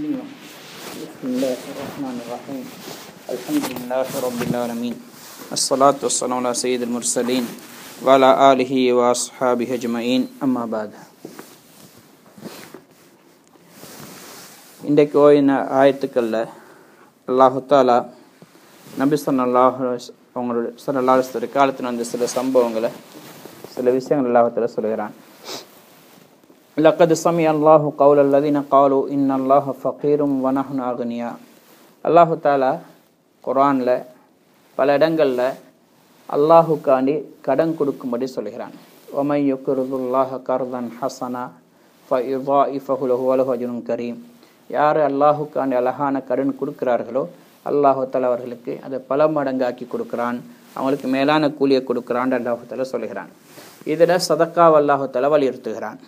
بسم الله الرحمن الرحيم الحمد لله رب العالمين الصلاة والسلام على سيد المرسلين وعلى آله وأصحابه أجمعين أما بعد இன்றைக்கு ஓயின ஆயத்துக்களில் அல்லாஹு தாலா நபி சொல்லாஹ் அவங்களோட சொல்லல்லாஹ் காலத்தில் வந்த சில சம்பவங்களை சில விஷயங்கள் அல்லாஹத்தில் சொல்கிறான் لقد سمع الله قول الذين قالوا إن الله فقير ونحن أغنياء அல்லாஹு தாலா குரானில் பல இடங்களில் அல்லாஹுக்காண்டி கடன் கொடுக்கும்படி சொல்கிறான் ஒமை யுக்குருதுல்லாஹ கர்தன் ஹசனா ஃபஹுலஹு அலஹு அஜுனும் கரீம் யார் அல்லாஹுக்காண்டி அழகான கடன் கொடுக்கிறார்களோ அல்லாஹு தாலா அவர்களுக்கு அதை பல மடங்காக்கி கொடுக்குறான் அவங்களுக்கு மேலான கூலியை கொடுக்குறான் அல்லாஹு தாலா சொல்கிறான் இதில் சதக்காவ் அல்லாஹு தாலா வலியுறுத்துகிறான்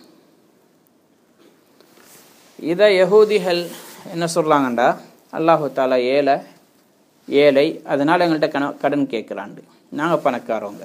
இதை யகூதிகள் என்ன சொல்கிறாங்கண்டா அல்லாஹு தாலா ஏழை ஏழை அதனால் எங்கள்கிட்ட கண கடன் கேட்குறாண்டு நாங்கள் பணக்காரவங்க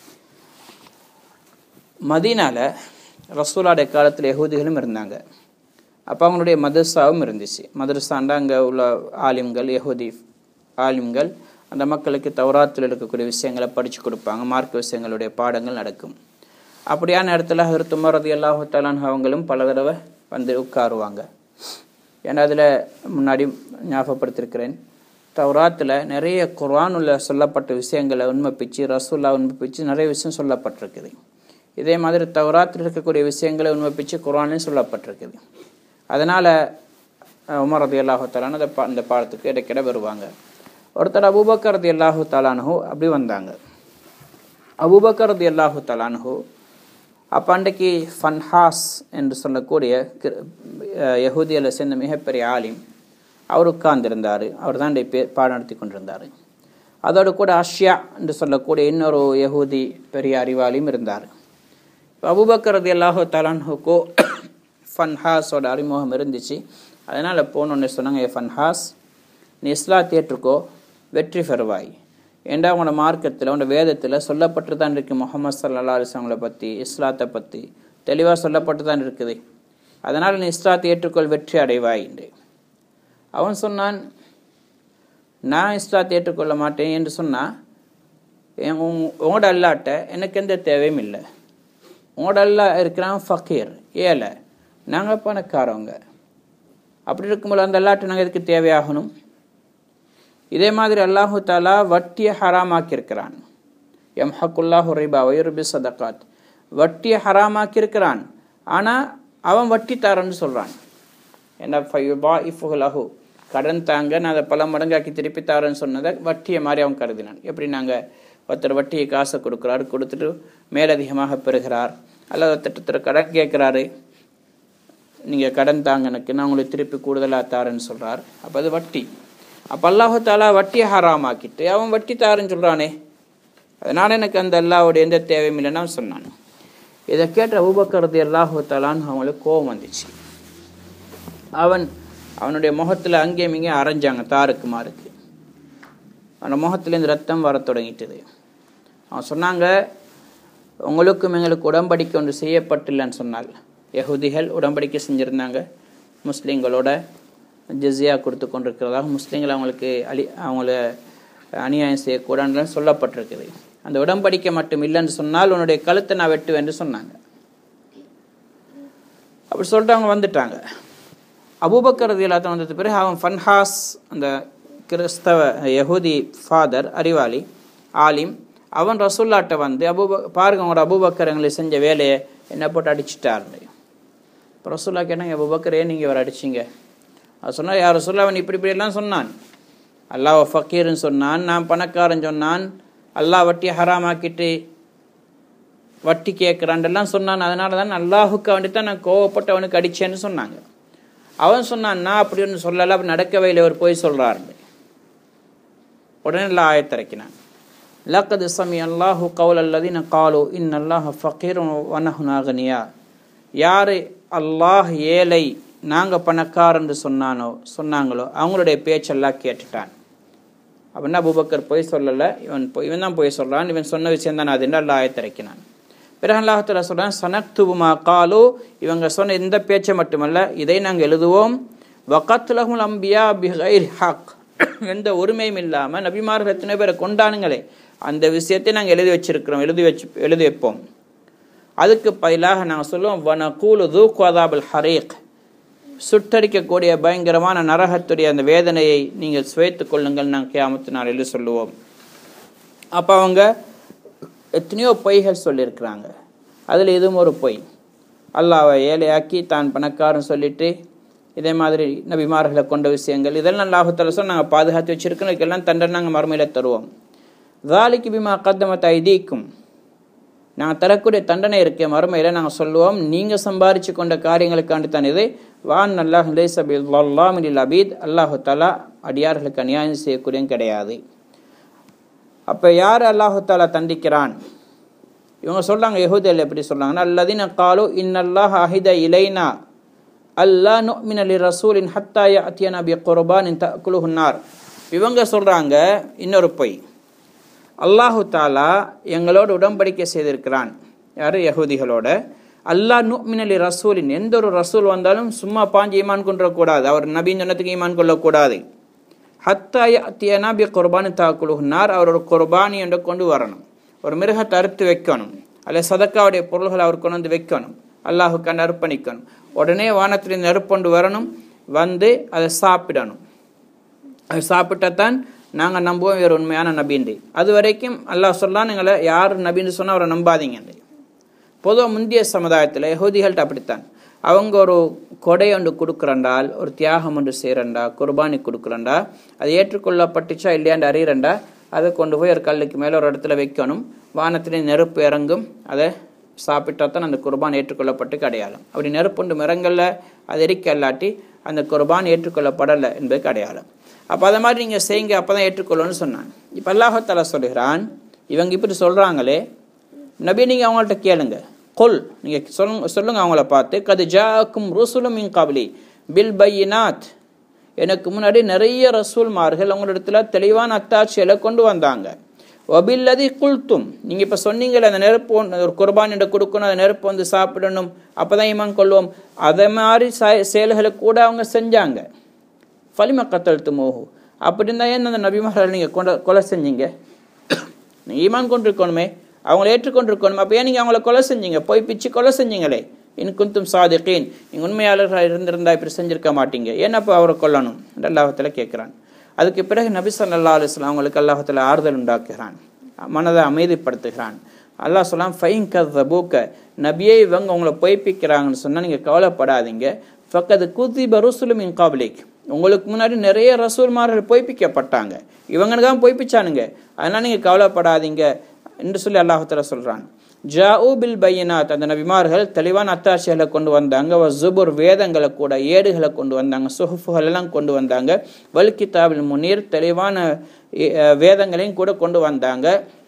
மதீனால ரசூலாடைய காலத்தில் யகூதிகளும் இருந்தாங்க அப்போ அவங்களுடைய மதரசாவும் இருந்துச்சு மதரசாண்டா அங்கே உள்ள ஆலிம்கள் யகூதி ஆலிம்கள் அந்த மக்களுக்கு தௌராத்தில் இருக்கக்கூடிய விஷயங்களை படித்து கொடுப்பாங்க மார்க்க விஷயங்களுடைய பாடங்கள் நடக்கும் அப்படியான இடத்துல ஹருத்துமர் ரதி அல்லாஹு தாலான் அவங்களும் பல தடவை வந்து உட்காருவாங்க ஏன்னா அதில் முன்னாடி ஞாபகப்படுத்திருக்கிறேன் தௌராத்தில் நிறைய குர்ஆனுள்ள சொல்லப்பட்ட விஷயங்களை உண்மைப்பிச்சு ரசூல்லா உண்மைப்பிச்சு நிறைய விஷயம் சொல்லப்பட்டிருக்குது இதே மாதிரி தௌராத்தில் இருக்கக்கூடிய விஷயங்களை உண்மைப்பிச்சு குர்ஆன்லையும் சொல்லப்பட்டிருக்குது அதனால் உமர் ரதி அல்லாஹு தாலான் அந்த பா இந்த பாடத்துக்கு இடைக்கிட வருவாங்க ஒருத்தர் அபூபக்கர் ரதி அல்லாஹு தாலானஹோ அப்படி வந்தாங்க அபூபக்கர் ரதி அல்லாஹு தாலானஹோ அப்போ அன்றைக்கு ஃபன்ஹாஸ் என்று சொல்லக்கூடிய யகுதியில் சேர்ந்த மிகப்பெரிய ஆலிம் அவர் உட்கார்ந்திருந்தார் அவர் தான் பே பாடம் நடத்தி கொண்டிருந்தார் அதோடு கூட அஷ்யா என்று சொல்லக்கூடிய இன்னொரு யகூதி பெரிய அறிவாளியும் இருந்தார் இப்போ அபுபக்கரது அல்லாஹோ தலான்ஹுக்கோ ஃபன்ஹாஸோட அறிமுகம் இருந்துச்சு அதனால் போனோன்னு சொன்னாங்க ஏ ஃபன்ஹாஸ் நீ இஸ்லாத்தை ஏற்றுக்கோ வெற்றி பெறுவாய் ஏண்டா உங்களோட மார்க்கத்தில் உங்களோட வேதத்தில் சொல்லப்பட்டு தான் இருக்குது முகமது சல்லா அலிஸ்லாங்களை பற்றி இஸ்லாத்தை பற்றி தெளிவாக சொல்லப்பட்டு தான் இருக்குது அதனால் நீ இஸ்லாத்தை ஏற்றுக்கொள் வெற்றி அடைவாய் என்று அவன் சொன்னான் நான் இஸ்லாத்தை ஏற்றுக்கொள்ள மாட்டேன் என்று சொன்னால் உங்களோட அல்லாட்ட எனக்கு எந்த தேவையும் இல்லை உங்களோட அல்லா இருக்கிறான் ஃபக்கீர் ஏழை நாங்கள் பணக்காரவங்க அப்படி இருக்கும்போது அந்த அல்லாட்டை நாங்கள் எதுக்கு தேவையாகணும் இதே மாதிரி அல்லாஹு தாலா வட்டியை ஹராமாக்கியிருக்கிறான் எம் ஹக்குல்லாஹு ரிபா வயுருபி சதகாத் வட்டியை ஹராமாக்கியிருக்கிறான் ஆனால் அவன் வட்டி தாரன்னு சொல்கிறான் என்ன ஃபயுபா இஃபுலஹு கடன் தாங்க நான் அதை பல மடங்காக்கி திருப்பி தாரேன்னு சொன்னதை வட்டியை மாதிரி அவன் கருதினான் எப்படி நாங்கள் ஒருத்தர் வட்டியை காசை கொடுக்குறாரு கொடுத்துட்டு மேலதிகமாக பெறுகிறார் அல்லது ஒருத்தர் கடன் கேட்குறாரு நீங்கள் கடன் தாங்க எனக்கு நான் உங்களுக்கு திருப்பி கூடுதலாக தாரேன்னு சொல்கிறார் அப்போ அது வட்டி அப்போ அல்லாஹு தாலா வட்டியை ஹராமாக்கிட்டு அவன் வட்டி தாருன்னு சொல்கிறானே அதனால் எனக்கு அந்த அல்லாவோட எந்த தேவையும் இல்லைன்னு அவன் சொன்னான் இதை கேட்ட அபுபக்கரது அல்லாஹு தாலான்னு அவங்களுக்கு கோபம் வந்துச்சு அவன் அவனுடைய முகத்தில் அங்கேயும் இங்கே அரைஞ்சாங்க தாருக்கு மாருக்கு அவன் முகத்துலேருந்து ரத்தம் வர தொடங்கிட்டது அவன் சொன்னாங்க உங்களுக்கும் எங்களுக்கு உடம்படிக்கை ஒன்று செய்யப்பட்டில்லைன்னு சொன்னால் யகுதிகள் உடம்படிக்கை செஞ்சுருந்தாங்க முஸ்லீம்களோட ஜிஸியா கொடுத்து கொண்டிருக்கிறதாக முஸ்லீம்கள் அவங்களுக்கு அழி அவங்கள அநியாயம் செய்யக்கூடாதுன்னு சொல்லப்பட்டிருக்குது அந்த உடம்படிக்கை மட்டும் இல்லைன்னு சொன்னால் உன்னுடைய கழுத்தை நான் வெட்டுவேன்னு சொன்னாங்க அப்படி சொல்லிட்டு அவங்க வந்துட்டாங்க அபூபக்கரது எல்லாத்தையும் வந்தது பிறகு அவன் ஃபன்ஹாஸ் அந்த கிறிஸ்தவ யகுதி ஃபாதர் அறிவாளி ஆலிம் அவன் ரசூல்லாட்ட வந்து அபூப பாருங்க அவங்களோட அபூபக்கர் எங்களுக்கு செஞ்ச வேலையை என்ன போட்டு அடிச்சிட்டாரு இப்போ ரசூல்லா கேட்டாங்க அபூபக்கர் ஏன் நீங்கள் இவர் அடிச்சிங்க அவர் சொன்னார் யார் சொல்ல அவன் இப்படி இப்படியெல்லாம் சொன்னான் அல்லாஹ் ஃபக்கீர்னு சொன்னான் நான் பணக்காரன் சொன்னான் அல்லாஹ் வட்டி ஹராமாக்கிட்டு வட்டி கேட்குறான்லாம் சொன்னான் அதனால தான் அல்லாஹுக்கு அவனுக்கு தான் நான் கோவப்பட்டு அவனுக்கு அடித்தேன்னு சொன்னாங்க அவன் சொன்னான் நான் அப்படி ஒன்று சொல்லலை அப்படி நடக்கவே இல்லை அவர் போய் சொல்கிறாரு உடனே எல்லாம் ஆயத்திறக்கினான் லக்கது சமி அல்லாஹு கவுல் அல்லதின காலு இன் அல்லாஹ் ஃபக்கீர் வனஹு நாகனியா யார் அல்லாஹ் ஏழை நாங்கள் பணக்காரன்னு சொன்னானோ சொன்னாங்களோ அவங்களுடைய பேச்செல்லாம் கேட்டுட்டான் அப்படின்னா அபுபக்கர் போய் சொல்லலை இவன் போய் இவன் தான் போய் சொல்கிறான் இவன் சொன்ன விஷயம் தான் அது என்று அல்லா ஆயத்திறக்கினான் பிறகு அல்லாஹத்துல சொல்கிறான் சனக்துபுமா காலு இவங்க சொன்ன இந்த பேச்சை மட்டுமல்ல இதை நாங்கள் எழுதுவோம் வகத்துலகுல் அம்பியா பிகைர் ஹக் எந்த உரிமையும் இல்லாமல் நபிமார்கள் எத்தனை பேரை கொண்டானுங்களே அந்த விஷயத்தை நாங்கள் எழுதி வச்சிருக்கிறோம் எழுதி வச்சு எழுதி வைப்போம் அதுக்கு பதிலாக நாங்கள் சொல்லுவோம் வனகூலு தூக்வாதாபுல் ஹரீக் சுட்டரிக்கக்கூடிய பயங்கரமான நரகத்துடைய அந்த வேதனையை நீங்கள் சுவைத்து கொள்ளுங்கள் நாங்கள் கியாமத்து நாளில் சொல்லுவோம் அப்போ அவங்க எத்தனையோ பொய்கள் சொல்லியிருக்கிறாங்க அதில் இதுவும் ஒரு பொய் அல்லாவை ஏழையாக்கி தான் பணக்காரன் சொல்லிட்டு இதே மாதிரி நபிமார்களை கொண்ட விஷயங்கள் இதெல்லாம் அல்லாஹுத்தால சொல் நாங்கள் பாதுகாத்து வச்சிருக்கோம் இதுக்கெல்லாம் தண்டனை நாங்கள் மறுமையில் தருவோம் தாலிக்கு பிமா கத்தமத் ஐதீக்கும் நாங்கள் தரக்கூடிய தண்டனை இருக்க மறுமையில் நாங்கள் சொல்லுவோம் நீங்கள் சம்பாரித்து கொண்ட காரியங்களுக்காண்டி தான் இது வான் அல்லாஹ் லேசபில் அபீத் அல்லாஹு தாலா அடியார்களுக்கு அநியாயம் செய்யக்கூடியும் கிடையாது அப்போ யார் அல்லாஹு தாலா தண்டிக்கிறான் இவங்க சொல்கிறாங்க யகுதியில் எப்படி சொல்கிறாங்கன்னா அல்லதின காலு இன்னல்லாஹ் அஹித இலைனா அல்லா நுமினலி ரசூலின் ஹத்தாய அத்தியனா பி குர்பானின் தக்குலுஹுன்னார் இவங்க சொல்கிறாங்க இன்னொரு பொய் அல்லாஹு தாலா எங்களோட உடன்படிக்கை செய்திருக்கிறான் யார் யகுதிகளோட அல்லா நுமினலி ரசூலின் எந்த ஒரு ரசூல் வந்தாலும் சும்மா பாஞ்சு ஈமான் கொண்டுறக்கூடாது அவர் நபின் சொன்னதுக்கு ஈமான் கொள்ளக்கூடாது ஹத்தாய அத்தியனா பி குர்பானி தாக்குலுஹுன்னார் அவர் ஒரு குர்பானி என்று கொண்டு வரணும் ஒரு மிருகத்தை அறுத்து வைக்கணும் அல்ல சதக்காவுடைய பொருள்களை அவர் கொண்டு வந்து வைக்கணும் அல்லாஹுக்காண்டு அர்ப்பணிக்கணும் உடனே வானத்தில் நெருப்பொண்டு வரணும் வந்து அதை சாப்பிடணும் அது சாப்பிட்டத்தான் நாங்கள் நம்புவோம் இவர் உண்மையான நபின்றி அது வரைக்கும் அல்லாஹ் சொல்லலாம் நீங்களை யார் நபின்னு சொன்னால் அவரை நம்பாதீங்க பொதுவாக முந்தைய சமுதாயத்தில் யகுதிகள்கிட்ட அப்படித்தான் அவங்க ஒரு கொடை ஒன்று கொடுக்குறண்டால் ஒரு தியாகம் ஒன்று செய்கிறண்டா குர்பானி கொடுக்குறண்டா அது ஏற்றுக்கொள்ளப்பட்டுச்சா இல்லையாண்டு அறியறண்டா அதை கொண்டு போய் ஒரு கல்லுக்கு மேலே ஒரு இடத்துல வைக்கணும் வானத்திலே நெருப்பு இறங்கும் அதை சாப்பிட்டா தான் அந்த குர்பான் ஏற்றுக்கொள்ளப்பட்டு அடையாளம் அப்படி நெருப்புண்டு மரங்களில் அது எரிக்க அல்லாட்டி அந்த குர்பான் ஏற்றுக்கொள்ளப்படலை என்பதுக்கு அடையாளம் அப்போ அதை மாதிரி நீங்கள் செய்யுங்க அப்போ தான் ஏற்றுக்கொள்ளணும்னு சொன்னான் இப்போ அல்லாஹால சொல்லுகிறான் இவங்க இப்படி சொல்கிறாங்களே நபி நீங்கள் அவங்கள்ட்ட கேளுங்க கொல் நீங்கள் சொல்லுங்க சொல்லுங்க அவங்கள பார்த்து கது ஜாக்கும் ருசுலும் இன் கபலி பில் பையினாத் எனக்கு முன்னாடி நிறைய ரசூல்மார்கள் உங்களிடத்துல தெளிவான அத்தாட்சிகளை கொண்டு வந்தாங்க ஒபில்லதி குல்த்தும் நீங்கள் இப்போ சொன்னீங்களே அந்த நெருப்பு ஒரு குர்பான் என்று கொடுக்கணும் அந்த நெருப்பு வந்து சாப்பிடணும் அப்போ தான் ஈமான் கொள்வோம் அதை மாதிரி செயல்களை கூட அவங்க செஞ்சாங்க ஃபலிம கத்தழுத்து மோகு அப்படி இருந்தால் ஏன் அந்த நபிமார்கள் நீங்கள் கொண்ட கொலை செஞ்சீங்க நீங்கள் ஈமான் கொண்டிருக்கணுமே அவங்கள ஏற்றுக்கொண்டிருக்கணும் அப்போ ஏன் நீங்கள் அவங்கள கொலை செஞ்சீங்க போய் பிச்சு கொலை செஞ்சீங்களே இன் குந்தும் சாதிகீன் நீங்கள் உண்மையாளர்களாக இருந்திருந்தா இப்படி செஞ்சிருக்க மாட்டீங்க ஏன் அப்போ அவரை கொல்லணும் அல்லாஹத்தில் கேட்குறான் அதுக்கு பிறகு நபி சல்லா அலுவலாம் அவங்களுக்கு அல்லாஹத்தில் ஆறுதல் உண்டாக்குகிறான் மனதை அமைதிப்படுத்துகிறான் அல்லாஹ் சொல்லாம் ஃபைன் கதபூக்க நபியை இவங்க உங்களை பொய்ப்பிக்கிறாங்கன்னு சொன்னால் நீங்கள் கவலைப்படாதீங்க ஃபக்கது குதிப ருசுலும் இன் காபிலிக் உங்களுக்கு முன்னாடி நிறைய ரசூல்மார்கள் பொய்ப்பிக்கப்பட்டாங்க இவங்க தான் பொய்ப்பிச்சானுங்க அதனால் நீங்கள் கவலைப்படாதீங்க என்று சொல்லி அல்லாஹால சொல்கிறான் ஜாஊ பில் பையனாத் அந்த நபிமார்கள் தெளிவான அத்தாட்சிகளை கொண்டு வந்தாங்க ஜுபுர் வேதங்களை கூட ஏடுகளை கொண்டு வந்தாங்க சுஹுஃபுகள் எல்லாம் கொண்டு வந்தாங்க வல் கிதாபில் முனீர் தெளிவான வேதங்களையும் கூட கொண்டு வந்தாங்க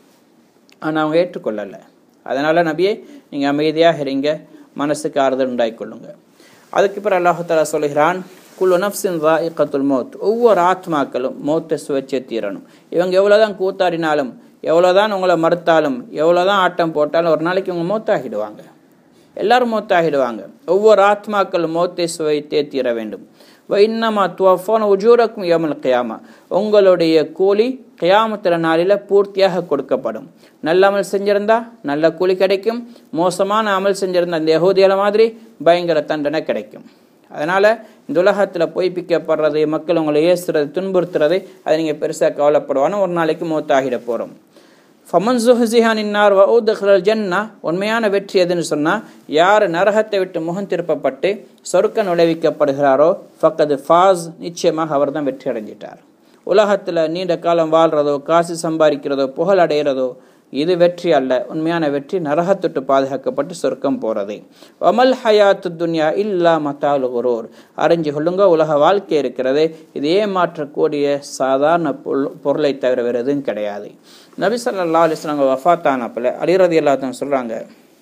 ஆனால் அவங்க ஏற்றுக்கொள்ளலை அதனால் நபியே நீங்கள் அமைதியாக இருங்க மனசுக்கு ஆறுதல் உண்டாயிக்கொள்ளுங்க அதுக்கு பிறகு அல்லாஹாலா சொல்கிறான் குல்லு நப்சின் ராயிகத்துல் மௌத் ஒவ்வொரு ஆத்மாக்களும் மௌத்தை சுவைச்சே தீரணும் இவங்க எவ்வளோதான் கூத்தாடினாலும் எவ்வளோதான் உங்களை மறுத்தாலும் எவ்வளோதான் ஆட்டம் போட்டாலும் ஒரு நாளைக்கு உங்க மௌத்தாகிடுவாங்க எல்லாரும் மௌத்தாகிடுவாங்க ஒவ்வொரு ஆத்மாக்களும் மௌத்தை சுவைத்தே தீர வேண்டும் வைன்னமா துவஃபான உஜூரக்கும் யமல் கியாமா உங்களுடைய கூலி கியாமத்திர நாளில் பூர்த்தியாக கொடுக்கப்படும் நல்ல அமல் செஞ்சிருந்தா நல்ல கூலி கிடைக்கும் மோசமான அமல் செஞ்சிருந்தா இந்த யகூதியால மாதிரி பயங்கர தண்டனை கிடைக்கும் அதனால் இந்த உலகத்தில் பொய்ப்பிக்கப்படுறது மக்கள் உங்களை ஏசுறது துன்புறுத்துறது அதை நீங்கள் பெருசாக கவலைப்படுவான்னு ஒரு நாளைக்கு மூத்தாகிட போகிறோம் ஃபமன் ஜுஹசிஹான் இன்னார் வவுதஹ்லல் ஜன்னா உண்மையான வெற்றி எதுன்னு சொன்னால் யார் நரகத்தை விட்டு முகம் திருப்பப்பட்டு சொருக்க நுழைவிக்கப்படுகிறாரோ ஃபக்கது ஃபாஸ் நிச்சயமாக அவர் தான் வெற்றி அடைஞ்சிட்டார் உலகத்தில் நீண்ட காலம் வாழ்கிறதோ காசு சம்பாதிக்கிறதோ புகழ் அடைகிறதோ இது வெற்றி அல்ல உண்மையான வெற்றி நரகத்தொட்டு பாதுகாக்கப்பட்டு சொர்க்கம் போகிறது அமல் ஹயாத்து துன்யா இல்லா மத்தால் ஒரோர் அறிஞ்சு கொள்ளுங்க உலக வாழ்க்கை இருக்கிறது இது ஏமாற்றக்கூடிய சாதாரண பொருளை தவிர வேறு எதுவும் கிடையாது நபி சல்லா அலிஸ்லாங்க வஃத்தானப்பில் அலிரதி எல்லாத்தையும் சொல்கிறாங்க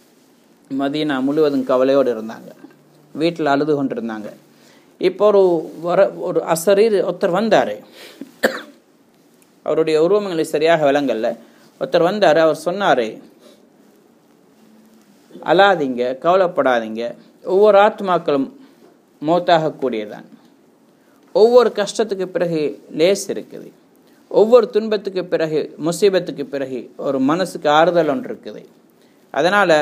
மதீனா முழுவதும் கவலையோடு இருந்தாங்க வீட்டில் அழுது கொண்டு இருந்தாங்க இப்போ ஒரு வர ஒரு அசரீர் ஒருத்தர் வந்தார் அவருடைய உருவங்களை சரியாக விளங்கல்ல ஒருத்தர் வந்தார் அவர் சொன்னார் அழாதீங்க கவலைப்படாதீங்க ஒவ்வொரு ஆத்மாக்களும் மௌத்தாகக்கூடியதான் ஒவ்வொரு கஷ்டத்துக்கு பிறகு லேஸ் இருக்குது ஒவ்வொரு துன்பத்துக்கு பிறகு முசீபத்துக்கு பிறகு ஒரு மனசுக்கு ஆறுதல் ஒன்று இருக்குது அதனால்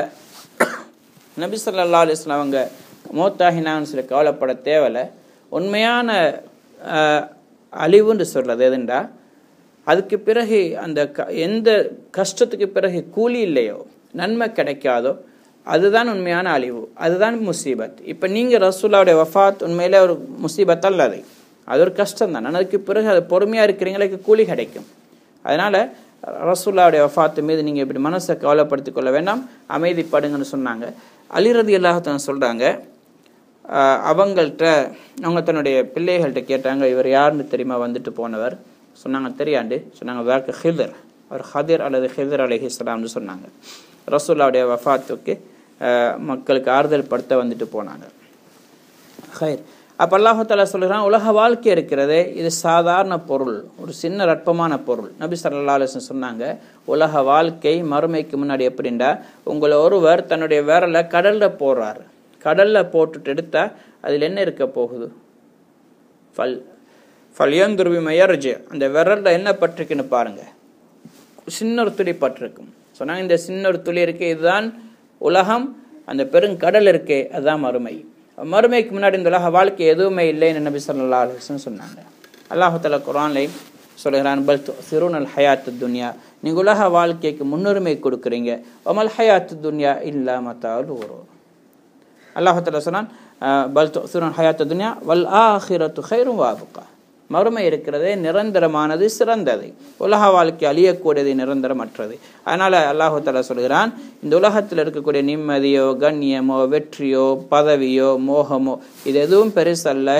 நபி ஸல்லல்லாஹு அலைஹி வஸல்லம் அவங்க மௌத்தாகினான்னு சொல்லி கவலைப்பட தேவையில்ல உண்மையான ஆஹ், அழிவுன்னு சொல்கிறது எதுண்டா அதுக்கு பிறகு அந்த க எந்த கஷ்டத்துக்கு பிறகு கூலி இல்லையோ நன்மை கிடைக்காதோ அதுதான் உண்மையான அழிவு அதுதான் முசீபத் இப்போ நீங்கள் ரசூல்லாவுடைய வஃபாத் உண்மையிலே ஒரு முசீபத் அல்ல அது அது ஒரு கஷ்டம் தான் அதுக்கு பிறகு அது பொறுமையாக இருக்கிறீங்களுக்கு கூலி கிடைக்கும் அதனால் ரசூல்லாவுடைய வஃபாத்து மீது நீங்கள் இப்படி மனசை கவலைப்படுத்திக் கொள்ள வேண்டாம் அமைதிப்படுங்கன்னு சொன்னாங்க அலிரதி அல்லாஹத்தான் சொல்கிறாங்க அவங்கள்ட்ட அவங்க தன்னுடைய பிள்ளைகள்கிட்ட கேட்டாங்க இவர் யாருன்னு தெரியுமா வந்துட்டு போனவர் சொன்னாங்க தெரியாண்டு சொன்னாங்க வேக்க ஹிதர் அவர் ஹதிர் அல்லது ஹிதர் அலி இஸ்லாம்னு சொன்னாங்க ரசூல்லாவுடைய வஃபாத்துக்கு ஆஹ், மக்களுக்கு ஆறுதல் படுத்த வந்துட்டு போனாங்க ஹைர் அப்போ அல்லாஹாலா சொல்கிறான் உலக வாழ்க்கை இருக்கிறதே இது சாதாரண பொருள் ஒரு சின்ன ரட்பமான பொருள் நபி ஸல்லல்லாஹு அலைஹி வஸல்லம் சொன்னாங்க உலக வாழ்க்கை மறுமைக்கு முன்னாடி எப்படின்னா உங்களை ஒருவர் தன்னுடைய விரலை கடலில் போடுறாரு கடலில் போட்டுட்டு எடுத்தா அதில் என்ன இருக்க போகுது ஃபல் ஃபல்யந்துருவி மயர்ஜு அந்த விரலில் என்ன பட்டிருக்குன்னு பாருங்க சின்ன ஒரு துளி பட்டிருக்கும் சொன்னாங்க இந்த சின்ன ஒரு துளி இருக்கு இதுதான் உலகம் அந்த பெருங்கடல் இருக்கே அதுதான் மறுமை மறுமைக்கு முன்னாடி இந்த உலக வாழ்க்கை எதுவுமே இல்லைன்னு நபி ஸல்லல்லாஹு அலைஹி வஸல்லம் சொன்னாங்க அல்லாஹ் தஆலா குர்ஆன்ல சொல்கிறான் பல் துசிரூன் அல் ஹயாத்து துன்யா நீங்கள் உலக வாழ்க்கைக்கு முன்னுரிமை கொடுக்குறீங்க ஒமல் ஹயாத்து துன்யா இல்லா மத்தால் ஊரோ அல்லாஹால சொன்னான் அஹ், பல் துசிரூன் ஹயாத்து துன்யா வல் ஆஹிரத்து ஹைரும் வாபுக்கா மறுமை இருக்கிறதே நிரந்தரமானது சிறந்தது உலக வாழ்க்கை அழியக்கூடியது நிரந்தரமற்றது அதனால அல்லாஹு தஆலா சொல்கிறான் இந்த உலகத்தில் இருக்கக்கூடிய நிம்மதியோ கண்ணியமோ வெற்றியோ பதவியோ மோகமோ இது எதுவும் பெருசல்ல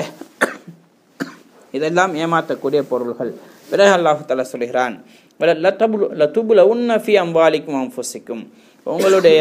இதெல்லாம் ஏமாற்றக்கூடிய பொருள்கள் பிறகு அல்லாஹு தஆலா சொல்கிறான் லத்துபுல உன்னஃபி அம்பாலிக்கும் அம்புசிக்கும் உங்களுடைய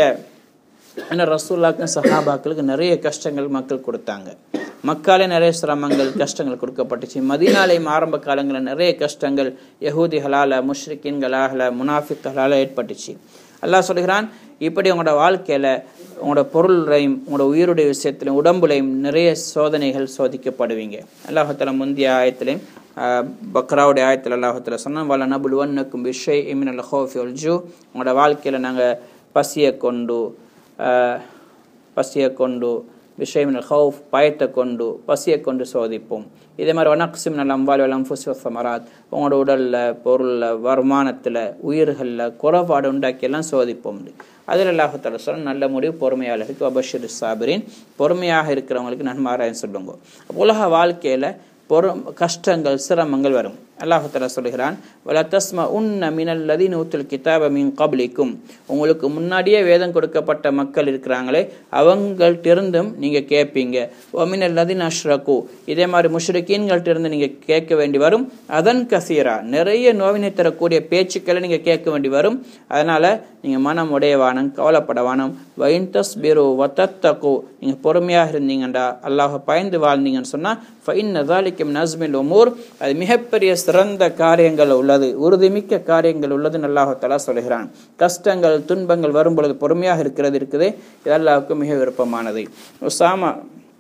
ஏன்னா ரசூல்லாக்கும் சஹாபாக்களுக்கு நிறைய கஷ்டங்கள் மக்கள் கொடுத்தாங்க மக்காலே நிறைய சிரமங்கள் கஷ்டங்கள் கொடுக்கப்பட்டுச்சு மதீனாலையும் ஆரம்ப காலங்களில் நிறைய கஷ்டங்கள் யகூதிகளால் முஷ்ரிக்கின்களால் முனாஃபிக்களால் ஏற்பட்டுச்சு அல்லாஹ் சொல்கிறான் இப்படி உங்களோட வாழ்க்கையில் உங்களோட பொருளையும் உங்களோட உயிருடைய விஷயத்திலும் உடம்புலையும் நிறைய சோதனைகள் சோதிக்கப்படுவீங்க அல்லாஹால முந்தைய ஆயத்திலையும் ஆஹ், பக்ராவுடைய ஆயத்தில் அல்லாஹால சொன்னால் வல நபுல் ஒன்னுக்கும் விஷய் இமின் அல் ஹோஃபி ஜூ உங்களோட வாழ்க்கையில் நாங்கள் பசியை கொண்டு ஆஹ், பசியை கொண்டு விஷயம் ஹவுஃப் பயத்தை கொண்டு பசியை கொண்டு சோதிப்போம் இதே மாதிரி வனக்சிம் நல்ல அம்பால் வலம் ஃபுஸ்வசமராத் உங்களோட உடலில் பொருளில் வருமானத்தில் உயிர்களில் குறைபாடு உண்டாக்கி எல்லாம் சோதிப்போம் அதில் அல்லாஹத்தால சொல்ல நல்ல முடிவு பொறுமையாளருக்கு அபஷிர் சாபரின் பொறுமையாக இருக்கிறவங்களுக்கு நன்மாராயம் சொல்லுங்க அப்ப உலக வாழ்க்கையில் பொறு கஷ்டங்கள் சிரமங்கள் வரும் அல்லாஹால சொல்கிறான் வல தஸ்ம உன்ன மினல் லதீன் ஊத்துல் கிதாப மீன் கப்லிக்கும் உங்களுக்கு முன்னாடியே வேதம் கொடுக்கப்பட்ட மக்கள் இருக்கிறாங்களே அவங்கள்ட்டிருந்தும் நீங்கள் கேட்பீங்க ஒமினல் லதீன் அஷ்ரகு இதே மாதிரி முஷ்ரிக்கீன்கள்ட்ட இருந்து நீங்கள் கேட்க வேண்டி வரும் அதன் கசீரா நிறைய நோவினை தரக்கூடிய பேச்சுக்களை நீங்கள் கேட்க வேண்டி வரும் அதனால் நீங்கள் மனம் உடையவானம் கவலைப்படவானம் வைன் தஸ்பிரு வத்தத்தகு நீங்கள் பொறுமையாக இருந்தீங்கண்டா அல்லாஹ் பயந்து வாழ்ந்தீங்கன்னு சொன்னால் ஃபைன் நதாலிக்கும் நஸ்மில் உமூர் அது மிகப்பெரிய சிறந்த காரியங்கள் உள்ளது உறுதிமிக்க காரியங்கள் உள்ளது அல்லாஹாலா சொல்கிறான் கஷ்டங்கள் துன்பங்கள் வரும் பொழுது பொறுமையாக இருக்கிறது இருக்குது இது அல்லாஹுக்கு மிக விருப்பமானது உசாமா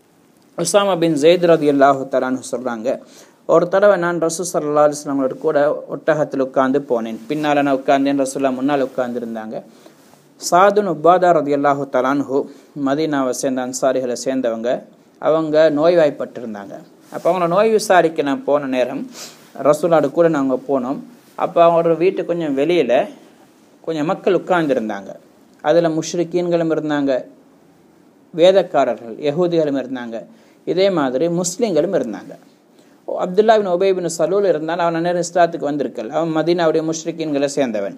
உசாமா பின் ஜெயித் ரதி அல்லாஹு தலான்னு சொல்கிறாங்க ஒரு தடவை நான் ரசூ சல்லா அலுவலங்களோட கூட ஒட்டகத்தில் உட்கார்ந்து போனேன் பின்னால் நான் உட்கார்ந்தேன் ரசூல்லா முன்னால் உட்கார்ந்துருந்தாங்க சாதுன் உபாதா ரதி அல்லாஹு தலான்ஹு மதீனாவை சேர்ந்த அன்சாரிகளை சேர்ந்தவங்க அவங்க நோய்வாய்ப்பட்டிருந்தாங்க அப்போ அவங்கள நோய் விசாரிக்க நான் போன நேரம் ரசூலாடு கூட நாங்கள் போனோம் அப்போ அவங்களோட வீட்டு கொஞ்சம் வெளியில் கொஞ்சம் மக்கள் உட்கார்ந்துருந்தாங்க அதில் முஷ்ரிக்கீன்களும் இருந்தாங்க வேதக்காரர்கள் யகூதிகளும் இருந்தாங்க இதே மாதிரி முஸ்லீம்களும் இருந்தாங்க அப்துல்லா பின் உபை பின் சலூல் இருந்தால் அவன் நேரம் இஸ்லாத்துக்கு வந்திருக்கல் அவன் மதீனாவுடைய முஷ்ரிக்கீன்களை சேர்ந்தவன்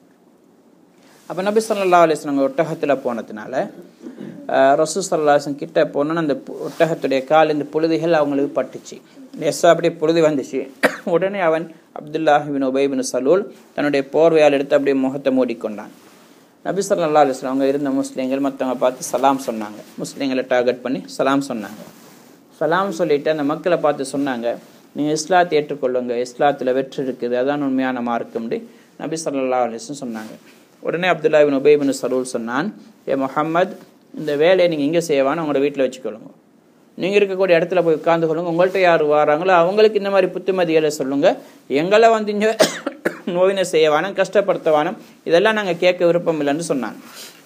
அப்போ நபி சொல்லா அலிஸ்லாம் ஒட்டகத்தில் போனதுனால ரசூ சல்லாஹன் கிட்ட போனோன்னு அந்த பு- ஒட்டகத்துடைய கால் இந்த புழுதிகள் அவங்களுக்கு பட்டுச்சு லேசாக அப்படியே புழுதி வந்துச்சு உடனே அவன் அப்துல்லாஹிபின் உபைபின் சலூல் தன்னுடைய போர்வையால் எடுத்து அப்படியே முகத்தை மூடிக்கொண்டான் நபி ஸல்லல்லாஹு அலைஹி வஸல்லம் அவங்க இருந்த முஸ்லீம்கள் மற்றவங்க பார்த்து சலாம் சொன்னாங்க முஸ்லீம்களை டார்கெட் பண்ணி சலாம் சொன்னாங்க சலாம் சொல்லிட்டு அந்த மக்களை பார்த்து சொன்னாங்க நீங்கள் இஸ்லாத்தை ஏற்றுக்கொள்ளுங்க இஸ்லாத்தில் வெற்றி இருக்குது அதான் உண்மையான மார்க்கம்டி நபி ஸல்லல்லாஹு அலைஹி வஸல்லம் சொன்னாங்க உடனே அப்துல்லா பின் உபை பின் சலூல் சொன்னான் ஏ முஹம்மத் இந்த வேலையை நீங்கள் இங்கே செய்வான்னு உங்களோட வீட்டில் வச்சுக்கொள்ளுங்க நீங்கள் இருக்கக்கூடிய இடத்துல போய் உட்கார்ந்து கொள்ளுங்க உங்கள்கிட்ட யார் வராங்களோ அவங்களுக்கு இந்த மாதிரி புத்திமதிகளை சொல்லுங்க எங்களை வந்து இங்கே நோயினை செய்ய வேணாம் கஷ்டப்படுத்த வேணாம் இதெல்லாம் நாங்கள் கேட்க விருப்பம் இல்லைன்னு சொன்னாங்க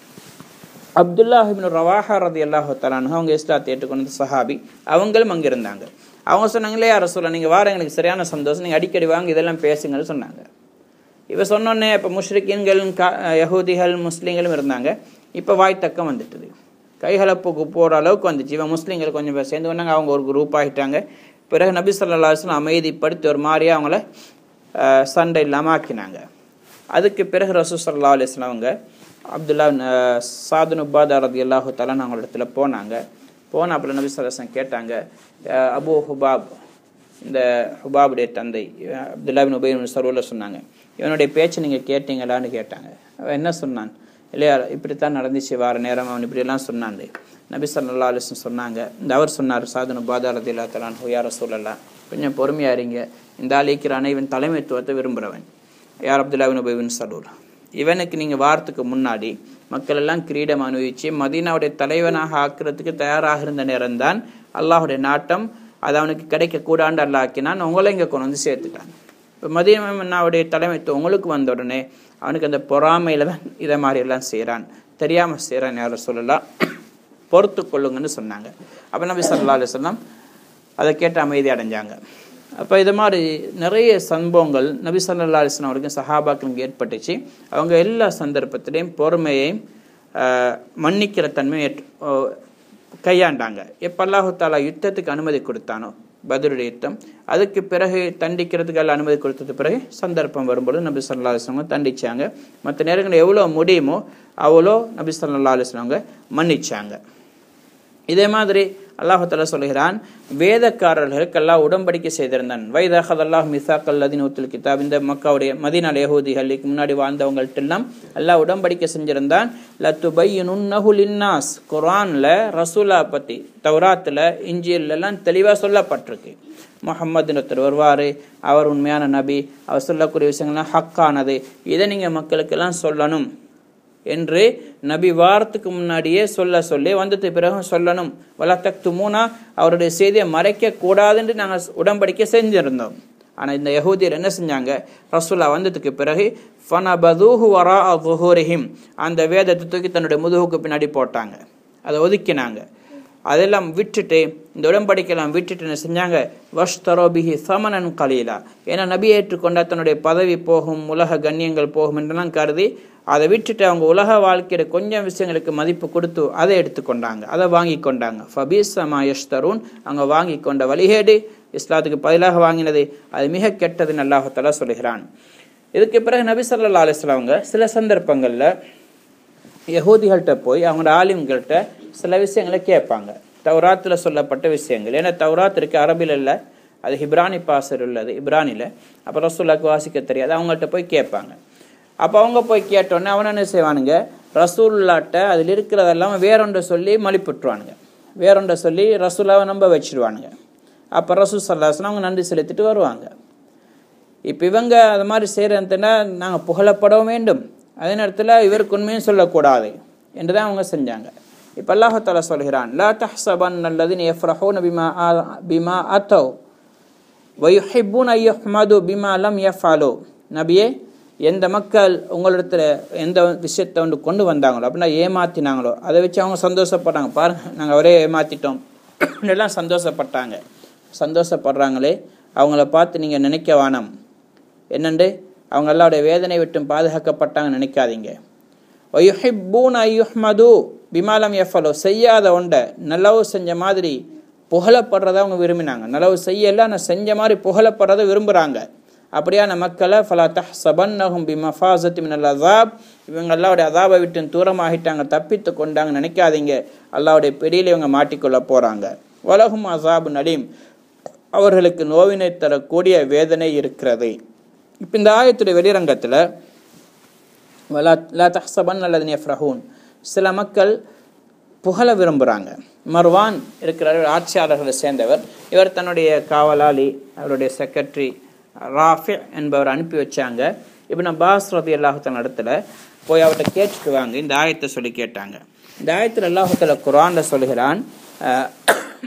அப்துல்லாஹிபின் ரவாஹா ரதி அல்லாஹு தலானு அவங்க இஸ்லாத்தை ஏற்றுக்கொண்ட சஹாபி அவங்களும் அங்கே இருந்தாங்க அவங்க சொன்னாங்களே யார சொல்ல நீங்கள் வார எங்களுக்கு சரியான சந்தோஷம் நீங்கள் அடிக்கடி வாங்க இதெல்லாம் பேசுங்கன்னு சொன்னாங்க இவ சொன்னோன்னே இப்போ முஷ்ரிக்கீன்கள் கா யகூதிகள் முஸ்லீம்களும் இருந்தாங்க இப்போ வாய் தக்கம் வந்துட்டுது கைகலப்புக்கு போகிற அளவுக்கு வந்துச்சு இவன் முஸ்லீம்கள் கொஞ்சம் பேர் சேர்ந்து வந்தாங்க அவங்க ஒரு குரூப் ஆகிட்டாங்க பிறகு நபி சொல்லா அலுவலம் அமைதிப்படுத்தி ஒரு மாதிரியாக அவங்கள அஹ், சண்டை இல்லாமல் ஆக்கினாங்க அதுக்கு பிறகு ரசூ சல்லா அலிஸ்லாம் அவங்க அப்துல்லா அஹ், சாதுன் உபாதா ரதி அல்லாஹு தலான் அவங்கள இடத்துல போனாங்க போன அப்புறம் நபி சொல்லா கேட்டாங்க அஹ், அபு ஹுபாப் இந்த ஹுபாபுடைய தந்தை அஹ், அப்துல்லா பின் உபய் சரூரில் சொன்னாங்க இவனுடைய பேச்சை நீங்கள் கேட்டீங்களான்னு கேட்டாங்க அவன் என்ன சொன்னான் இல்லையா இப்படித்தான் நடந்துச்சு வார நேரம் அவன் இப்படியெல்லாம் சொன்னான் நபி சல்லா அலிஸ்லம் சொன்னாங்க இந்த அவர் சொன்னார் சாதனு பாதா ரதி அல்லா தலான் ஹுயார சூழலாம் கொஞ்சம் பொறுமையா இருங்க இந்த ஆளிக்கிறான இவன் தலைமைத்துவத்தை விரும்புகிறவன் யார் அப்துல்லாவின் உபயவின் சலூர் இவனுக்கு நீங்கள் வாரத்துக்கு முன்னாடி மக்கள் எல்லாம் கிரீடம் அனுபவிச்சு மதீனாவுடைய தலைவனாக ஆக்குறதுக்கு தயாராக இருந்த நேரம்தான் அல்லாஹுடைய நாட்டம் அது அவனுக்கு கிடைக்கக்கூடாண்டு அல்லா ஆக்கினான் உங்களை இங்கே கொண்டு வந்து சேர்த்துட்டான் இப்போ மதீனாவுடைய தலைமைத்துவம் உங்களுக்கு வந்த உடனே அவனுக்கு அந்த பொறாமையில தான் இதை மாதிரி எல்லாம் செய்கிறான் தெரியாமல் செய்கிறான் யாரும் சொல்லலாம் பொறுத்து கொள்ளுங்கன்னு சொன்னாங்க அப்போ நபி சல்லா அலிஸ்லாம் அதை கேட்டு அமைதி அடைஞ்சாங்க அப்போ இது மாதிரி நிறைய சம்பவங்கள் நபி சல்லா அலிஸ்லாம் அவருக்கும் சஹாபாக்களுக்கு ஏற்பட்டுச்சு அவங்க எல்லா சந்தர்ப்பத்திலையும் பொறுமையையும் ஆஹ், மன்னிக்கிற தன்மையை ஏற்று ஓ, கையாண்டாங்க எப்போ அல்லாஹு தாலா யுத்தத்துக்கு அனுமதி கொடுத்தானோ பதிலுடைய யுத்தம் அதுக்கு பிறகு தண்டிக்கிறதுக்கு எல்லாம் அனுமதி கொடுத்தது பிறகு சந்தர்ப்பம் வரும்பொழுது நபி சல்லா அலிஸ்லாம் தண்டிச்சாங்க மற்ற நேரங்களில் எவ்வளோ முடியுமோ அவ்வளோ நபி சல்லா அலிஸ்லாம் மன்னிச்சாங்க இதே மாதிரி அல்லாஹால சொல்கிறான் வேதக்காரர்களுக்கு அல்லாஹ் உடன்படிக்கை செய்திருந்தான் வைதஹத் அல்லாஹ் மிசாக் அல்லதின் ஊத்துல் கிதாப் இந்த மக்காவுடைய மதீனால யஹூதிகளுக்கு முன்னாடி வாழ்ந்தவங்கள்ட்ட எல்லாம் அல்லாஹ் உடன்படிக்கை செஞ்சிருந்தான் லத்து பையனுன்னஹுல் இன்னாஸ் குரான்ல ரசூலா பத்தி தௌராத்துல இஞ்சியில் எல்லாம் தெளிவா சொல்லப்பட்டிருக்கு முகம்மதுன்னு ஒருத்தர் வருவார் அவர் உண்மையான நபி அவர் சொல்லக்கூடிய விஷயங்கள்லாம் ஹக்கானது இதை நீங்கள் மக்களுக்கெல்லாம் சொல்லணும் என்று நபி வாரத்துக்கு முன்னாடியே சொல்ல சொல்லி வந்ததுக்கு பிறகு சொல்லணும் வலத்தக்து மூனா அவருடைய செய்தியை மறைக்க கூடாதுன்னு நாங்கள் உடன்படிக்கை செஞ்சிருந்தோம் ஆனால் இந்த யகூதியர் என்ன செஞ்சாங்க ரசூல்லா வந்ததுக்கு பிறகு ஃபனபதூஹு வரா துஹூரிஹிம் அந்த வேதத்தை தூக்கி தன்னுடைய முதுகுக்கு பின்னாடி போட்டாங்க அதை ஒதுக்கினாங்க அதெல்லாம் விட்டுட்டு இந்த உடன்படிக்கையெல்லாம் விட்டுட்டு என்ன செஞ்சாங்க வஷ்தரோபிஹி சமனன் கலீலா ஏன்னா நபி ஏற்றுக்கொண்டா தன்னுடைய பதவி போகும் உலக கண்ணியங்கள் போகும் என்றெல்லாம் கருதி அதை விட்டுட்டு அவங்க உலக வாழ்க்கையில கொஞ்சம் விஷயங்களுக்கு மதிப்பு கொடுத்து அதை எடுத்துக்கொண்டாங்க அதை வாங்கி கொண்டாங்க ஃபபீஸ் சமா யஷ்தரூன் அவங்க வாங்கி கொண்ட வழிகேடு இஸ்லாத்துக்கு பதிலாக வாங்கினது அது மிக கெட்டதுன்னு அல்லாஹத்தாலா சொல்கிறான் இதுக்கு பிறகு நபி ஸல்லல்லாஹு அலைஹி வஸல்லம் அவங்க சில சந்தர்ப்பங்கள்ல யகூதிகள்கிட்ட போய் அவங்களோட ஆலிம்கள்கிட்ட சில விஷயங்களை கேட்பாங்க தௌராத்தில் சொல்லப்பட்ட விஷயங்கள் ஏன்னா தௌராத் இருக்கு அரபில் இல்லை அது ஹிப்ரானி பாசர் உள்ளது இப்ரானில அப்போ ரசூல்லாக்கு வாசிக்க தெரியாது அவங்கள்ட்ட போய் கேட்பாங்க அப்போ அவங்க போய் கேட்டோன்னே அவன் என்ன செய்வானுங்க ரசூல்லாட்ட அதில் இருக்கிறதெல்லாம் வேறொன்றை சொல்லி மலிப்புட்டுருவானுங்க வேறொன்றை சொல்லி ரசூலாவை நம்ப வச்சிருவானுங்க அப்போ ரசூல் சல்லாஸ்லாம் அவங்க நன்றி செலுத்திட்டு வருவாங்க இப்போ இவங்க அது மாதிரி செய்கிறதுனா நாங்கள் புகழப்பட வேண்டும் அதே நேரத்தில் இவருக்கு உண்மையும் சொல்லக்கூடாது என்று தான் அவங்க செஞ்சாங்க இப்போ அல்லாஹால சொல்கிறான் லா தஹ்சபன் அல்லதின் எஃப்ரஹூன் பிமா ஆ- பிமா அத்தோ வயுஹிப்புன் ஐயஹ்மது பிமா லம் யஃபாலோ நபியே எந்த மக்கள் உங்களிடத்துல எந்த விஷயத்தை வந்து கொண்டு வந்தாங்களோ அப்படின்னா ஏமாத்தினாங்களோ அதை வச்சு அவங்க சந்தோஷப்பட்டாங்க பாருங்க நாங்கள் அவரே ஏமாத்திட்டோம் எல்லாம் சந்தோஷப்பட்டாங்க சந்தோஷப்படுறாங்களே அவங்கள பார்த்து நீங்கள் நினைக்க வேணாம் என்னண்டு அவங்க எல்லாருடைய வேதனை விட்டும் பாதுகாக்கப்பட்டாங்க நினைக்காதீங்க ஒயுஹிப்பூன் ஐயுஹ்மது பிமாலம் எஃபலோ செய்யாத ஒன்றை நல்லவு செஞ்ச மாதிரி புகழப்படுறத அவங்க விரும்பினாங்க நல்லவு செய்யல ஆனால் செஞ்ச மாதிரி புகழப்படுறத விரும்புகிறாங்க அப்படியான மக்களை ஃபலா தஹ் சபன்னஹும் பி மஃபாசத்தி மினல் அசாப் இவங்க அல்லாவுடைய அதாபை விட்டு தூரமாகிட்டாங்க தப்பித்து கொண்டாங்க நினைக்காதீங்க அல்லாவுடைய பெரியில இவங்க மாட்டிக்கொள்ள போகிறாங்க உலகும் அசாபு நலீம் அவர்களுக்கு நோவினை தரக்கூடிய வேதனை இருக்கிறது இப்போ இந்த ஆயத்துடைய வெளிரங்கத்தில் வலா லா தஹ்சபன் அல்லது எஃப்ரஹூன் சில மக்கள் புகழ விரும்புகிறாங்க மர்வான் இருக்கிற ஆட்சியாளர்களை சேர்ந்தவர் இவர் தன்னுடைய காவலாளி அவருடைய செக்ரட்டரி ராஃபி என்பவர் அனுப்பி வச்சாங்க இப்னு அப்பாஸ் ரதி அல்லாஹத்தன் இடத்துல போய் அவர்கிட்ட கேட்டுட்டு வாங்க இந்த ஆயத்தை சொல்லி கேட்டாங்க இந்த ஆயத்தில் அல்லாஹத்தில் குரானில் சொல்கிறான் அஹ்,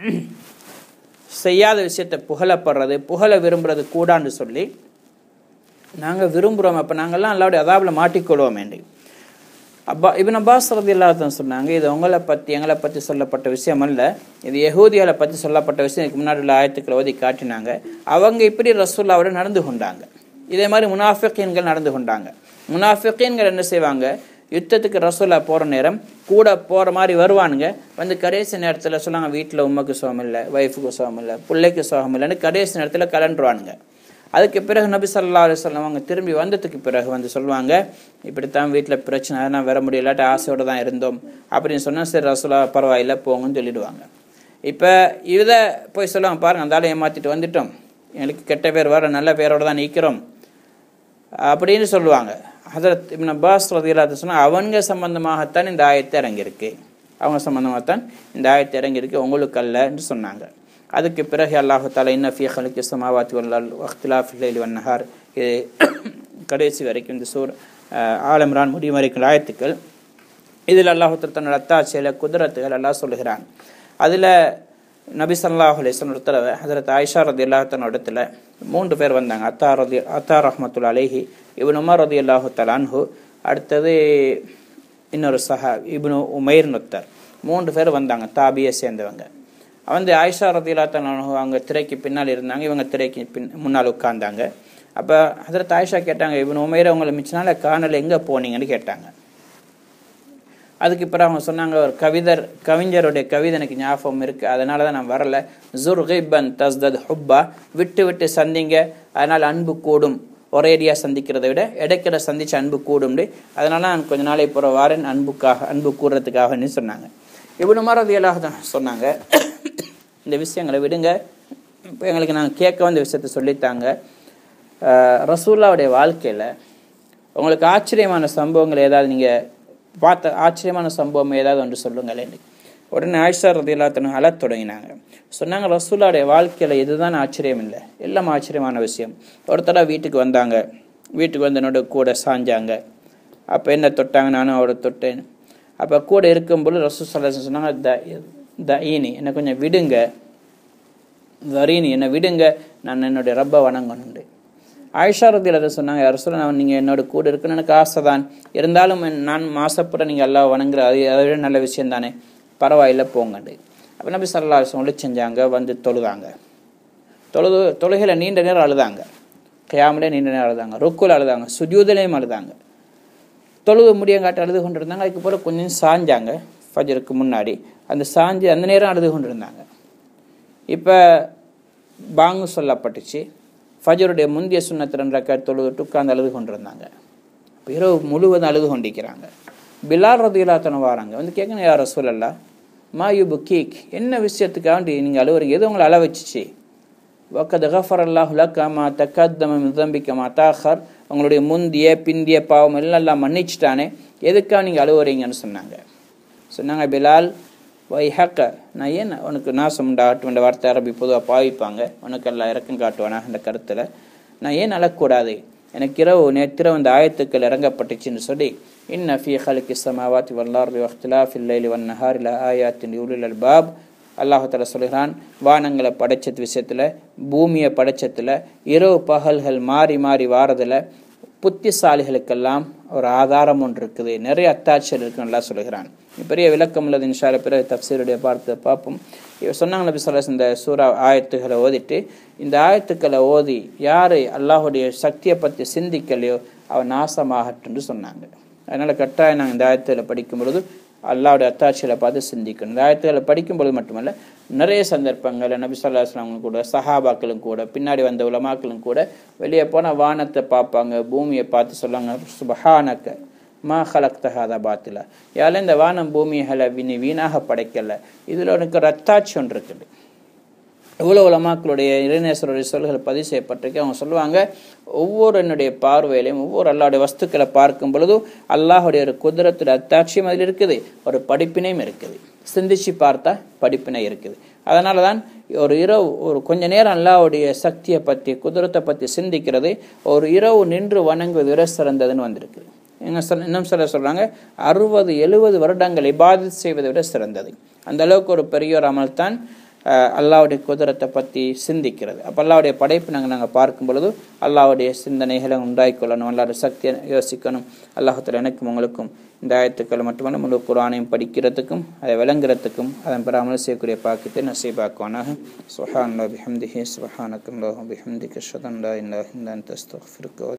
செய்யாத விஷயத்தை புகழப்படுறது புகழ விரும்புறது கூடான்னு சொல்லி நாங்கள் விரும்புகிறோம் அப்போ நாங்கள்லாம் அல்லாவுடைய அதாவில் மாட்டிக்கொள்வோம் வேண்டி அப்பா இவன் அப்பாஸ் ரதி இல்லாதன்னு சொன்னாங்க இது உங்களை பற்றி எங்களை பற்றி சொல்லப்பட்ட விஷயம் அல்ல இது யகூதியால பற்றி சொல்லப்பட்ட விஷயம் இதுக்கு முன்னாடி உள்ள ஆயத்துக்களை ஓதி காட்டினாங்க அவங்க இப்படி ரசூல்லாவோட நடந்து கொண்டாங்க இதே மாதிரி முனாஃபிகீன்கள் நடந்து கொண்டாங்க முனாஃபிகீன்கள் என்ன செய்வாங்க யுத்தத்துக்கு ரசூல்லா போகிற நேரம் கூட போகிற மாதிரி வருவானுங்க வந்து கடைசி நேரத்தில் சொன்னாங்க வீட்டில் உமக்கு சோகம் இல்லை ஒய்ஃபுக்கு சோகம் இல்லை பிள்ளைக்கு சோகம் இல்லைன்னு கடைசி நேரத்தில் கலண்டுருவானுங்க அதுக்கு பிறகு நபி சல்லா அலுவலம் அவங்க திரும்பி வந்ததுக்கு பிறகு வந்து சொல்லுவாங்க இப்படித்தான் வீட்டில் பிரச்சனை நான் வர முடியலாட்டி ஆசையோடு தான் இருந்தோம் அப்படின்னு சொன்னால் சரி ரசூலா பரவாயில்ல போங்கன்னு சொல்லிடுவாங்க இப்போ இதை போய் சொல்லுவாங்க பாருங்கள் அந்த ஆளை ஏமாற்றிட்டு வந்துட்டோம் எங்களுக்கு கெட்ட பேர் வர நல்ல பேரோடு தான் நிற்கிறோம் அப்படின்னு சொல்லுவாங்க ஹதரத் இப்னு அப்பாஸ் ரதியல்லாத்து சொன்னால் அவங்க சம்பந்தமாகத்தான் இந்த ஆயத்தை இறங்கியிருக்கு அவங்க சம்பந்தமாகத்தான் இந்த ஆயத்தை இறங்கியிருக்கு உங்களுக்கு அல்ல என்று சொன்னாங்க அதுக்கு பிறகு அல்லாஹு தாலா இன்ன ஃபி ஹலுக்கு சமாவாத்தி வல்லால் வக்திலாஃப் லைலி வன்னஹார் இது கடைசி வரைக்கும் இந்த சூர் ஆலம்ரான் முடியும் வரைக்கும் ஆயத்துக்கள் இதில் அல்லாஹு தன்னோட அத்தாட்சியில் குதிரத்துகள் எல்லாம் சொல்லுகிறான் அதில் நபி சல்லாஹ் அலிஸ்வன் ஒருத்தர் ஹசரத் ஆயிஷா ரதி அல்லாஹத்தன் இடத்துல மூன்று பேர் வந்தாங்க அத்தா ரதி அத்தா ரஹமத்துல் அலேஹி இவன் உமர் ரதி அல்லாஹு தலான்ஹு அடுத்தது இன்னொரு சஹா இப்னு உமைர் நொத்தர் மூன்று பேர் வந்தாங்க தாபியை சேர்ந்தவங்க வந்து ஆயிஷா ரதி அல்லாத்தன் அவங்க திரைக்கு பின்னால் இருந்தாங்க இவங்க திரைக்கு பின் முன்னால் உட்கார்ந்தாங்க அப்போ ஹசரத் ஆயிஷா கேட்டாங்க இவன் உமைரை உங்களை மிச்ச நாள் காணல எங்கே போனீங்கன்னு கேட்டாங்க அதுக்கு பிறகு அவங்க சொன்னாங்க ஒரு கவிதர் கவிஞருடைய கவிதை எனக்கு ஞாபகம் இருக்குது அதனால தான் நான் வரல ஜுர்கிபன் தஸ்தத் ஹுப்பா விட்டு விட்டு சந்திங்க அதனால் அன்பு கூடும் ஒரேடியாக சந்திக்கிறதை விட இடைக்கிட சந்திச்சு அன்பு கூடும் அதனால நான் கொஞ்ச நாளை போகிற வாரன் அன்புக்காக அன்பு கூடுறதுக்காகன்னு சொன்னாங்க இவ்வளோ மரதியலாக தான் சொன்னாங்க இந்த விஷயங்களை விடுங்க இப்போ எங்களுக்கு நாங்கள் கேட்க வந்த விஷயத்த சொல்லித்தாங்க ரசூல்லாவுடைய வாழ்க்கையில் உங்களுக்கு ஆச்சரியமான சம்பவங்கள் ஏதாவது நீங்கள் பார்த்த ஆச்சரியமான சம்பவம் ஏதாவது ஒன்று சொல்லுங்களேன் உடனே ஆயிஷா ரதிலாத்தனும் அழத் தொடங்கினாங்க சொன்னாங்க ரசூலாவுடைய வாழ்க்கையில் இதுதான் ஆச்சரியம் இல்லை எல்லாம் ஆச்சரியமான விஷயம் ஒருத்தர வீட்டுக்கு வந்தாங்க வீட்டுக்கு வந்து என்னோட கூட சாஞ்சாங்க அப்போ என்ன தொட்டாங்க நானும் அவரை தொட்டேன் அப்போ கூட இருக்கும்போது ரசூ சொல்ல சொன்னாங்க த த ஈனி என்னை கொஞ்சம் விடுங்க தரீனி என்னை விடுங்க நான் என்னுடைய ரப்பை வணங்கணுண்டு ஆயிஷா ரதியில் அதை சொன்னாங்க யார் சொல்ல நான் நீங்கள் என்னோட கூட இருக்குன்னு எனக்கு ஆசை தான் இருந்தாலும் நான் மாசப்பட நீங்கள் எல்லாம் வணங்குற அது அதை விட நல்ல விஷயம் தானே பரவாயில்ல போங்கண்டு அப்போ நபி சல்லா ஒளி செஞ்சாங்க வந்து தொழுதாங்க தொழுது தொழுகையில் நீண்ட நேரம் அழுதாங்க கியாமலே நீண்ட நேரம் அழுதாங்க ருக்குல் அழுதாங்க சுஜூதிலையும் அழுதாங்க தொழுது முடியங்காட்டி அழுது கொண்டு இருந்தாங்க அதுக்கப்புறம் கொஞ்சம் சாஞ்சாங்க ஃபஜருக்கு முன்னாடி அந்த சாஞ்சு அந்த நேரம் அழுது கொண்டு இருந்தாங்க இப்போ பாங்கு சொல்லப்பட்டுச்சு ஃபஜருடைய முந்தைய சுண்ணத்து ரெண்டு ரக்காத் தொழுதுட்டு உட்கார்ந்து அழுது கொண்டிருந்தாங்க இரவு முழுவதும் அழுது கொண்டிருக்கிறாங்க பிலால் ரதிலாத்தன வராங்க வந்து கேட்கணும் யார் சொல்லலா மா யூபு கீக் என்ன விஷயத்துக்காண்டி நீங்கள் அழுவுறீங்க எது உங்களை அழ வச்சிச்சு வக்கத் கஃபர் அல்லாஹுலக்கா மா தக்கத்தம மிதம்பிக்க மா தாஹர் உங்களுடைய முந்திய பிந்திய பாவம் எல்லாம் எல்லாம் மன்னிச்சிட்டானே எதுக்காக நீங்கள் அழுவுறீங்கன்னு சொன்னாங்க சொன்னாங்க பிலால் வை ஹக்க நான் ஏன் உனக்கு நாசம் உண்டாகட்டும் என்ற வார்த்தை அரபி பொதுவாக பாவிப்பாங்க உனக்கு எல்லாம் இறக்கம் காட்டுவானா அந்த கருத்தில் நான் ஏன் அழக்கூடாது எனக்கு இரவு நேற்றிரவு இந்த ஆயத்துக்கள் இறங்கப்பட்டுச்சுன்னு சொல்லி இன்ன ஃபி ஹலுக்கு சமாவாத்தி வல்லார்தி வக்திலா ஃபில்லைலி வன் நஹாரில் ஆயாத்தின் யூலில் அல் பாப் அல்லாஹால சொல்கிறான் வானங்களை படைச்சது விஷயத்தில் பூமியை படைச்சத்தில் இரவு பகல்கள் மாறி மாறி வாரதில் புத்திசாலிகளுக்கெல்லாம் ஒரு ஆதாரம் ஒன்று இருக்குது நிறைய அத்தாட்சிகள் இருக்குன்னு நல்லா சொல்கிறான் பெரிய விளக்கம் உள்ளது இன்ஷால பிறகு தப்சீருடைய பார்த்து பார்ப்போம் சொன்னாங்க நபி சொல்ல இந்த சூறா ஆயத்துக்களை ஓதிட்டு இந்த ஆயத்துக்களை ஓதி யார் அல்லாஹுடைய சக்தியை பற்றி சிந்திக்கலையோ அவன் நாசமாகட்டுன்னு சொன்னாங்க அதனால் கட்டாயம் நாங்கள் இந்த ஆயத்தில் படிக்கும் பொழுது அல்லாவுடைய அத்தாட்சிகளை பார்த்து சிந்திக்கணும் இந்த ஆயத்துக்களை படிக்கும் பொழுது மட்டுமல்ல நிறைய சந்தர்ப்பங்கள் நபி சொல்லா இஸ்லாமும் கூட சஹாபாக்களும் கூட பின்னாடி வந்த உலமாக்களும் கூட வெளியே போனால் வானத்தை பார்ப்பாங்க பூமியை பார்த்து சொல்லுவாங்க சுபஹானக்க மா ஹலக்தஹாதா பாத்தில யால இந்த வானம் பூமிகளை வினி வீணாக படைக்கல இதில் உனக்கு ஒரு அத்தாட்சி ஒன்று இருக்குது இவ்வளோ உலமாக்களுடைய இறைநேசருடைய சொல்கள் பதிவு செய்யப்பட்டிருக்கு அவங்க சொல்லுவாங்க ஒவ்வொரு என்னுடைய பார்வையிலையும் ஒவ்வொரு அல்லாவுடைய வஸ்துக்களை பார்க்கும் பொழுதும் அல்லாஹுடைய ஒரு குதிரத்துடைய அத்தாட்சியும் அதில் இருக்குது ஒரு படிப்பினையும் இருக்குது சிந்திச்சு பார்த்தா படிப்பினை இருக்குது அதனால தான் ஒரு இரவு ஒரு கொஞ்ச நேரம் அல்லாவுடைய சக்தியை பற்றி குதிரத்தை பற்றி சிந்திக்கிறது ஒரு இரவு நின்று வணங்குவது விட சிறந்ததுன்னு வந்திருக்கு என்ன சொல் இன்னும் சில சொல்கிறாங்க அறுபது எழுபது வருடங்கள் இபாதத் செய்வதை விட சிறந்தது அந்த அளவுக்கு ஒரு பெரிய ஒரு அமல் தான் அஹ், அல்லாஹ்வுடைய குதிரத்தை பற்றி சிந்திக்கிறது அப்போ அல்லாஹ்வுடைய படைப்பு நாங்கள் நாங்கள் பார்க்கும் பொழுது அல்லாஹ்வுடைய சிந்தனைகளை உண்டாக்கிக்கொள்ளணும் அல்லாஹ்வுடைய சக்தியை யோசிக்கணும் அல்லாஹத்தில் எனக்கும் உங்களுக்கும் இந்த ஆயத்துக்கள் மட்டுமல்ல முழு குரானையும் படிக்கிறதுக்கும் அதை விளங்குறதுக்கும் அதன் பிற அமல் செய்யக்கூடிய பாக்கியத்தை நசீபாக்குவானாக சுஹான் பிஹம்திஹி சுஹானக்கம் பிஹம்திக்கு ஷதன் லா இல்லா இல்லா அன்த அஸ்தக்ஃபிருக்க